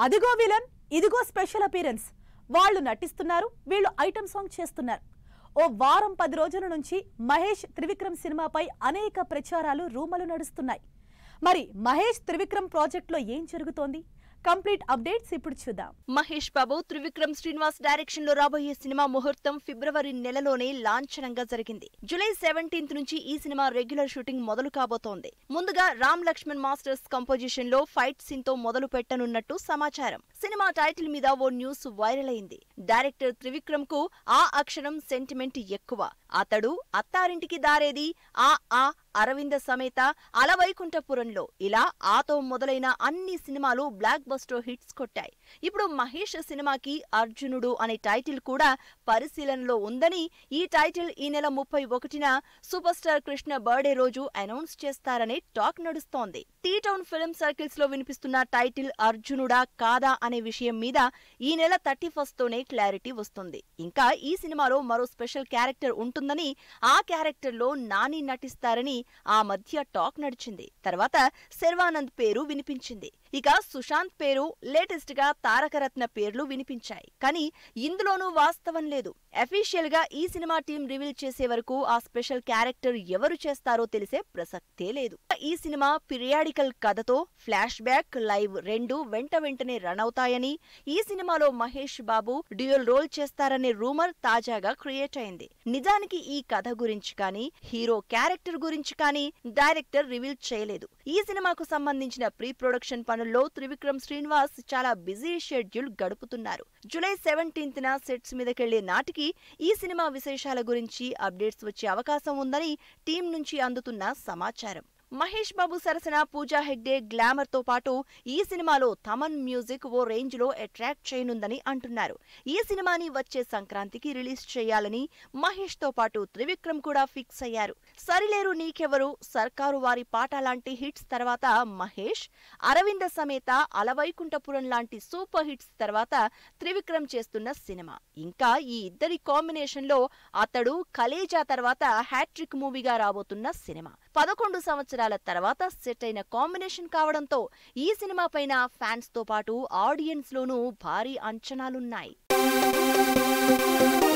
అదిగో విలన్ ఇదిగో special appearance వాళ్ళు నటిస్తున్నారు వీళ్ళు ఐటమ్ సాంగ్ చేస్తున్నారు ఓ వారం పది రోజుల నుంచి మహేష్ త్రివిక్రమ్ సినిమాపై అనేక ప్రచారాలు రూమలు నడుస్తున్నాయి మరి మహేష్ త్రివిక్రమ్ ప్రాజెక్ట్లో ఏం జరుగుతోంది కంప్లీట్ అప్డేట్స్ ఇప్పుడు చూద్దాం మహేష్ బాబు త్రివిక్రమ్ శ్రీనివాస్ డైరెక్షన్ లో రాబోయే సినిమా ముహూర్తం ఫిబ్రవరి నెలలోనే లాంఛనంగా జరిగింది జూలై సెవెంటీన్త్ నుంచి ఈ సినిమా రెగ్యులర్ షూటింగ్ మొదలు కాబోతోంది ముందుగా రామ్ లక్ష్మణ్ మాస్టర్స్ కంపోజిషన్ లో ఫైట్ సీన్ తో మొదలు పెట్టనున్నట్టు సమాచారం సినిమా టైటిల్ మీద ఓ న్యూస్ వైరల్ అయింది డైరెక్టర్ త్రివిక్రమ్ కు ఆ అక్షరం సెంటిమెంట్ ఎక్కువ అతడు అత్తారింటికి దారేది ఆ ఆ అరవింద సమేత అలవైకుంఠపురంలో ఇలా ఆతో మొదలైన అన్ని సినిమాలు బ్లాక్ బస్టర్ హిట్స్ కొట్టాయి ఇప్పుడు మహేష్ సినిమాకి అర్జునుడు అనే టైటిల్ కూడా పరిశీలనలో ఉందని ఈ టైటిల్ ఈ నెల ముప్పై ఒకటిన సూపర్ స్టార్ కృష్ణ బర్త్డే రోజు అనౌన్స్ చేస్తారనే టాక్ నడుస్తోంది టీ టౌన్ ఫిల్మ్ సర్కిల్స్ లో వినిపిస్తున్న టైటిల్ అర్జునుడా కాదా అనే విషయం మీద ఈ నెల థర్టీ ఫస్ట్ తోనే క్లారిటీ వస్తుంది ఇంకా ఈ సినిమాలో మరో స్పెషల్ క్యారెక్టర్ ఉంటుందని ఆ క్యారెక్టర్ లో నాని నటిస్తారని ఆ మధ్య టాక్ నడిచింది తర్వాత శర్వానంద్ పేరు వినిపించింది ఇక సుశాంత్ పేరు లేటెస్ట్ గా తారకరత్న పేర్లు వినిపించాయి కానీ ఇందులోనూ వాస్తవం లేదు అఫీషియల్ గా ఈ సినిమా టీం రివీల్ చేసే వరకు ఆ స్పెషల్ క్యారెక్టర్ ఎవరు చేస్తారో తెలిసే ప్రసక్తే లేదు ఈ సినిమా పిరియాడికల్ కథతో ఫ్లాష్ బ్యాక్ లైవ్ రెండు వెంట వెంటనే రన్ అవుతాయని ఈ సినిమాలో మహేష్ బాబు డ్యూయల్ రోల్ చేస్తారనే రూమర్ తాజాగా క్రియేట్ అయింది నిజానికి ఈ కథ గురించి కానీ హీరో క్యారెక్టర్ గురించి కానీ డైరెక్టర్ రివీల్ చేయలేదు ఈ సినిమాకు సంబంధించిన ప్రీ ప్రొడక్షన్ పనుల్లో త్రివిక్రమ్ శ్రీనివాస్ చాలా బిజీ షెడ్యూల్ గడుపుతున్నారు జూలై సెవెంటీన్త్ న సెట్స్ మీదకెళ్లే నాటికి ఈ సినిమా విశేషాల గురించి అప్డేట్స్ వచ్చే అవకాశం ఉందని టీం నుంచి అందుతున్న సమాచారం మహేష్ బాబు సరసన పూజా హెగ్డే గ్లామర్ తో పాటు ఈ సినిమాలో తమన్ మ్యూజిక్ ఓ రేంజ్ లో అట్రాక్ట్ చేయనుందని అంటున్నారు ఈ సినిమాని వచ్చే సంక్రాంతికి రిలీజ్ చేయాలని మహేష్ తో పాటు త్రివిక్రమ్ కూడా ఫిక్స్ అయ్యారు సరిలేరు నీకెవరు సర్కారు వారి పాట లాంటి హిట్స్ తర్వాత మహేష్ అరవింద సమేత అలవైకుంఠపురం లాంటి సూపర్ హిట్స్ తర్వాత త్రివిక్రమ్ చేస్తున్న సినిమా ఇంకా ఈ ఇద్దరి కాంబినేషన్ లో అతడు కలేజా తర్వాత హ్యాట్రిక్ మూవీగా రాబోతున్న సినిమా పదకొండు సంవత్సరాల తర్వాత సెట్ అయిన కాంబినేషన్ కావడంతో ఈ సినిమా పైన ఫ్యాన్స్ తో పాటు ఆడియన్స్ లోనూ భారీ అంచనాలున్నాయి